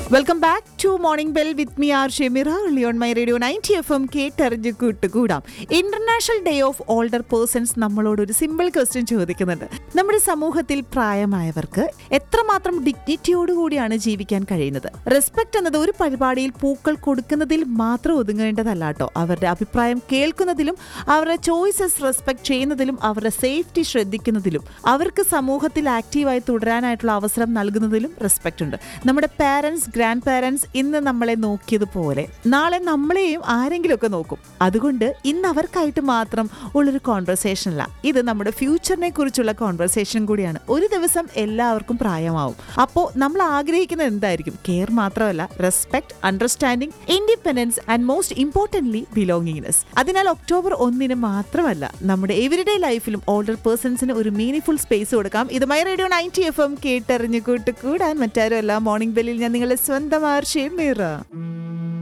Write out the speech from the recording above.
welcome back to morning bell with me R Shemira on my radio ninety F M കേട്ടറിഞ്ഞ് കൂട്ടുകൂടാം international day of older persons നമ്മളോട് ഒരു simple question ചോദിക്കുന്നുണ്ട് നമ്മുടെ സമൂഹത്തിൽ പ്രായമായവർക്ക് എത്രമാത്രം ഡിഗ്നിറ്റിയോടുകൂടിയാണ് ജീവിക്കാൻ കഴിയുന്നത് റെസ്പെക്ട് എന്നത് ഒരു പരിപാടിയിൽ പൂക്കൾ കൊടുക്കുന്നതിൽ മാത്രം ഒതുങ്ങേണ്ടതല്ല കേട്ടോ അവരുടെ അഭിപ്രായം കേൾക്കുന്നതിലും അവരുടെ ചോയ്സസ് റെസ്പെക്ട് ചെയ്യുന്നതിലും അവരുടെ സേഫ്റ്റി ശ്രദ്ധിക്കുന്നതിലും അവർക്ക് സമൂഹത്തിൽ ആക്റ്റീവായി തുടരാനായിട്ടുള്ള അവസരം നൽകുന്നതിലും റെസ്പെക്ട് ഉണ്ട് നമ്മുടെ പാരൻസ് ഗ്രാൻഡ് പാരൻസ് ഇന്ന് നമ്മളെ നോക്കിയതുപോലെ നാളെ നമ്മളെയും ആരെങ്കിലുമൊക്കെ നോക്കും അതുകൊണ്ട് ഇന്ന് അവർക്കായിട്ട് മാത്രം ഉള്ളൊരു കോൺവെർസേഷൻ അല്ല ഇത് നമ്മുടെ ഫ്യൂച്ചറിനെ കുറിച്ചുള്ള കോൺവെർസേഷൻ കൂടിയാണ് ഒരു ദിവസം എല്ലാവർക്കും പ്രായമാവും അപ്പോൾ നമ്മൾ ആഗ്രഹിക്കുന്നത് എന്തായിരിക്കും കെയർ മാത്രമല്ല respect understanding independence and most importantly belongingness അതിനാൽ ഒക്ടോബർ ഒന്നിന് മാത്രമല്ല നമ്മുടെ എവരിഡേ ലൈഫിലും ഓൾഡർ പേഴ്സൺസിന് ഒരു മീനിങ് ഫുൾ സ്പേസ് കൊടുക്കാം ഇത് my radio ninety F M കേട്ടറിഞ്ഞു കൂട്ട് കൂടാൻ മറ്റാരും അല്ല മോർണിംഗ് ബെല്ലിൽ ഞാൻ നിങ്ങളുടെ സ്വന്തം ആർഷയും മീറ